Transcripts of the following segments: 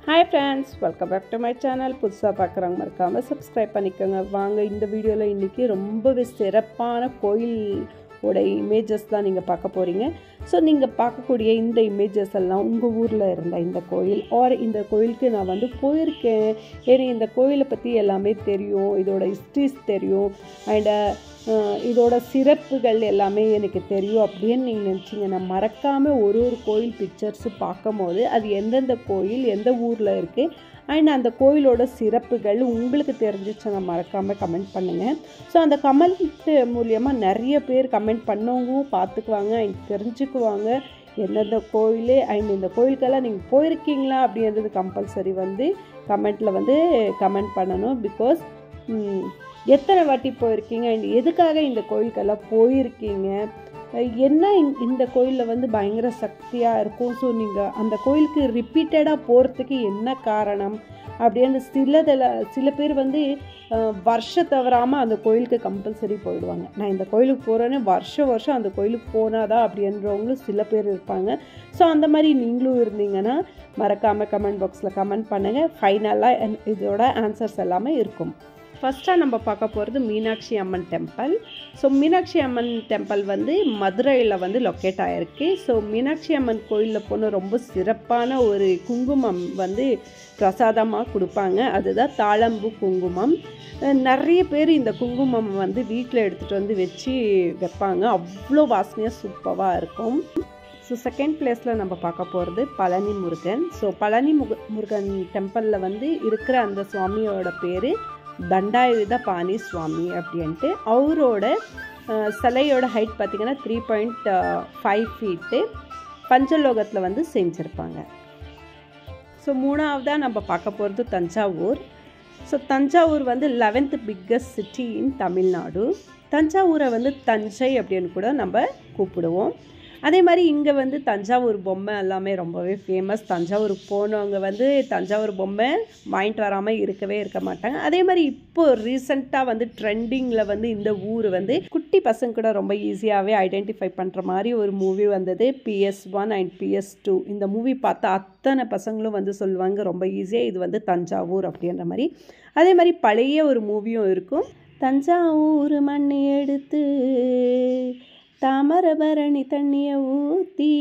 hi friends welcome back to my channel புதுசாக பார்க்குறவங்க மறக்காமல் சப்ஸ்கிரைப் பண்ணிக்கோங்க வாங்க இந்த வீடியோவில் இன்றைக்கி ரொம்பவே சிறப்பான கோயில் உடைய இமேஜஸ் தான் நீங்கள் பார்க்க போகிறீங்க ஸோ நீங்கள் பார்க்கக்கூடிய இந்த இமேஜஸ் எல்லாம் உங்கள் ஊரில் இருந்த இந்த கோயில் ஆர் இந்த கோயிலுக்கு நான் வந்து போயிருக்கேன் ஏன்னா இந்த கோயிலை பற்றி எல்லாமே தெரியும் இதோட ஹிஸ்ட்ரிஸ் தெரியும் அண்டு இதோட சிறப்புகள் எல்லாமே எனக்கு தெரியும் அப்படின்னு நீங்கள் நினச்சிங்கன்னா மறக்காமல் ஒரு ஒரு கோயில் பிக்சர்ஸு பார்க்கும்போது அது எந்தெந்த கோயில் எந்த ஊரில் இருக்குது அண்ட் அந்த கோயிலோட சிறப்புகள் உங்களுக்கு தெரிஞ்சிச்சுன்னா மறக்காமல் கமெண்ட் பண்ணுங்கள் ஸோ அந்த கமெண்ட் மூலியமாக நிறைய பேர் கமெண்ட் பண்ணவங்களும் பார்த்துக்குவாங்க அண்ட் தெரிஞ்சுக்குவாங்க எந்தெந்த கோயில் அண்ட் இந்த கோயிலுக்கெல்லாம் நீங்கள் போயிருக்கீங்களா அப்படின்றது கம்பல்சரி வந்து கமெண்ட்டில் வந்து கமெண்ட் பண்ணணும் பிகாஸ் எத்தனை வாட்டி போயிருக்கீங்க அண்ட் எதுக்காக இந்த கோயிலுக்கெல்லாம் போயிருக்கீங்க என்ன இந்த கோயிலில் வந்து பயங்கர சக்தியாக இருக்கும் ஸோ நீங்கள் அந்த கோயிலுக்கு ரிப்பீட்டடாக போகிறதுக்கு என்ன காரணம் அப்படின்னு சிலதில் சில பேர் வந்து வருஷ தவறாமல் அந்த கோயிலுக்கு கம்பல்சரி போயிடுவாங்க நான் இந்த கோயிலுக்கு போகிறேன்னு வருஷம் வருஷம் அந்த கோயிலுக்கு போனாதான் அப்படின்றவங்களும் சில பேர் இருப்பாங்க ஸோ அந்த மாதிரி நீங்களும் இருந்தீங்கன்னா மறக்காமல் கமெண்ட் பாக்ஸில் கமெண்ட் பண்ணுங்கள் ஃபைனலாக இதோட ஆன்சர்ஸ் எல்லாமே இருக்கும் ஃபஸ்ட்டாக நம்ம பார்க்க போகிறது Meenakshi Amman temple so Meenakshi Amman temple வந்து மதுரையில் வந்து லொக்கேட் ஆகிருக்கு ஸோ மீனாட்சி அம்மன் கோயிலில் போன ரொம்ப சிறப்பான ஒரு குங்குமம் வந்து பிரசாதமாக கொடுப்பாங்க அதுதான் தாளம்பு குங்குமம் நிறைய பேர் இந்த குங்குமம் வந்து வீட்டில் எடுத்துகிட்டு வந்து வச்சு வைப்பாங்க அவ்வளோ வாசனையாக சூப்பராக இருக்கும் ஸோ செகண்ட் பிளேஸில் நம்ம பார்க்க போகிறது பழனி முருகன் ஸோ பழனி முக முருகன் டெம்பிளில் வந்து இருக்கிற அந்த சுவாமியோட பேர் தண்டாயுத பாணி சுவாமி அப்படின்ட்டு அவரோட சிலையோட ஹைட் பார்த்திங்கன்னா த்ரீ பாயிண்ட் ஃபைவ் ஃபீட்டு பஞ்சலோகத்தில் வந்து செஞ்சுருப்பாங்க ஸோ மூணாவதாக நம்ம பார்க்க போகிறது தஞ்சாவூர் ஸோ தஞ்சாவூர் வந்து eleventh biggest city in Tamil Nadu தஞ்சாவூரை வந்து தஞ்சை அப்படின்னு கூட நம்ம கூப்பிடுவோம் அதே மாதிரி இங்கே வந்து தஞ்சாவூர் பொம்மை எல்லாமே ரொம்பவே ஃபேமஸ் தஞ்சாவூருக்கு போனவங்க வந்து தஞ்சாவூர் பொம்மை வாங்கிட்டு வராமல் இருக்கவே இருக்க மாட்டாங்க அதே மாதிரி இப்போ ரீசெண்டாக வந்து ட்ரெண்டிங்கில் வந்து இந்த ஊர் வந்து குட்டி பசங்க கூட ரொம்ப ஈஸியாகவே ஐடென்டிஃபை பண்ணுற மாதிரி ஒரு மூவி வந்தது PS one and PS two இந்த மூவி பார்த்தா அத்தனை பசங்களும் வந்து சொல்லுவாங்க ரொம்ப ஈஸியாக இது வந்து தஞ்சாவூர் அப்படின்ற மாதிரி அதே மாதிரி பழைய ஒரு மூவியும் இருக்கும் தஞ்சாவூர் மண் எடுத்து தாமரபரணி தண்ணியை ஊற்றி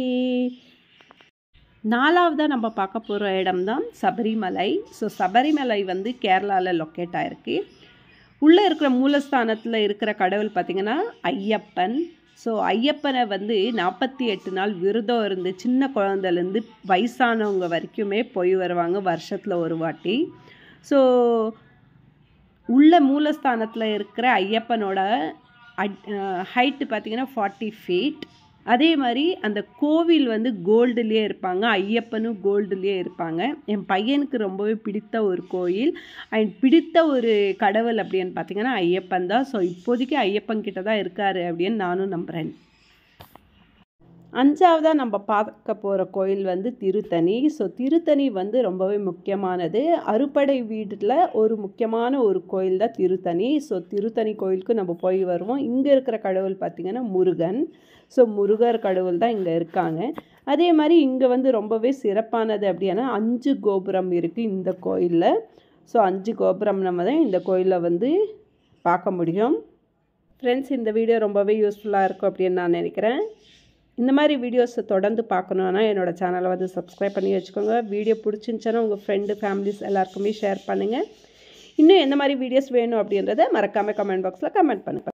நாலாவதாக நம்ம பார்க்க போகிற இடம் தான் சபரிமலை ஸோ சபரிமலை வந்து கேரளாவில் லொக்கேட் ஆகிருக்கு உள்ளே இருக்கிற மூலஸ்தானத்தில் இருக்கிற கடவுள் பார்த்திங்கன்னா ஐயப்பன் ஸோ ஐயப்பனை வந்து நாற்பத்தி எட்டு நாள் விரதம் இருந்து சின்ன குழந்தைலேருந்து வயசானவங்க வரைக்குமே போய் வருவாங்க வருஷத்தில் ஒரு வாட்டி ஸோ உள்ள மூலஸ்தானத்தில் இருக்கிற ஐயப்பனோட ஹைட்டு பார்த்திங்கன்னா ஃபார்ட்டி ஃபீட் அதே மாதிரி அந்த கோவில் வந்து கோல்டுலேயே இருப்பாங்க ஐயப்பனும் கோல்டுலேயே இருப்பாங்க என் பையனுக்கு ரொம்பவே பிடித்த ஒரு கோயில் அண்ட் பிடித்த ஒரு கடவுள் அப்படின்னு பார்த்தீங்கன்னா ஐயப்பன் தான் ஸோ இப்போதைக்கு ஐயப்பன் கிட்ட தான் இருக்கார் அப்படின்னு நானும் நம்புகிறேன் அஞ்சாவதாக நம்ம பார்க்க போகிற கோயில் வந்து திருத்தணி ஸோ திருத்தணி வந்து ரொம்பவே முக்கியமானது அறுபடை வீட்டில் ஒரு முக்கியமான ஒரு கோயில் தான் திருத்தணி ஸோ திருத்தணி கோயிலுக்கு நம்ம போய் வருவோம் இங்கே இருக்கிற கடவுள் பார்த்திங்கன்னா முருகன் ஸோ முருகர் கடவுள் தான் இங்கே இருக்காங்க அதே மாதிரி இங்கே வந்து ரொம்பவே சிறப்பானது அப்படின்னா அஞ்சு கோபுரம் இருக்குது இந்த கோயிலில் ஸோ அஞ்சு கோபுரம் நம்ம தான் இந்த கோயிலில் வந்து பார்க்க முடியும் ஃப்ரெண்ட்ஸ் இந்த வீடியோ ரொம்பவே யூஸ்ஃபுல்லாக இருக்கும் அப்படின்னு நான் நினைக்கிறேன் இந்த மாதிரி வீடியோஸை தொடர்ந்து பார்க்கணுன்னா என்னோடய சேனலை வந்து சப்ஸ்கிரைப் பண்ணி வச்சுக்கோங்க வீடியோ பிடிச்சிருந்துச்சுன்னா உங்கள் ஃப்ரெண்டு ஃபேமிலிஸ் எல்லாருக்குமே ஷேர் பண்ணுங்கள் இன்னும் எந்த மாதிரி வீடியோஸ் வேணும் அப்படின்றத மறக்காமல் கமெண்ட் பாக்ஸில் கமெண்ட் பண்ணுங்கள்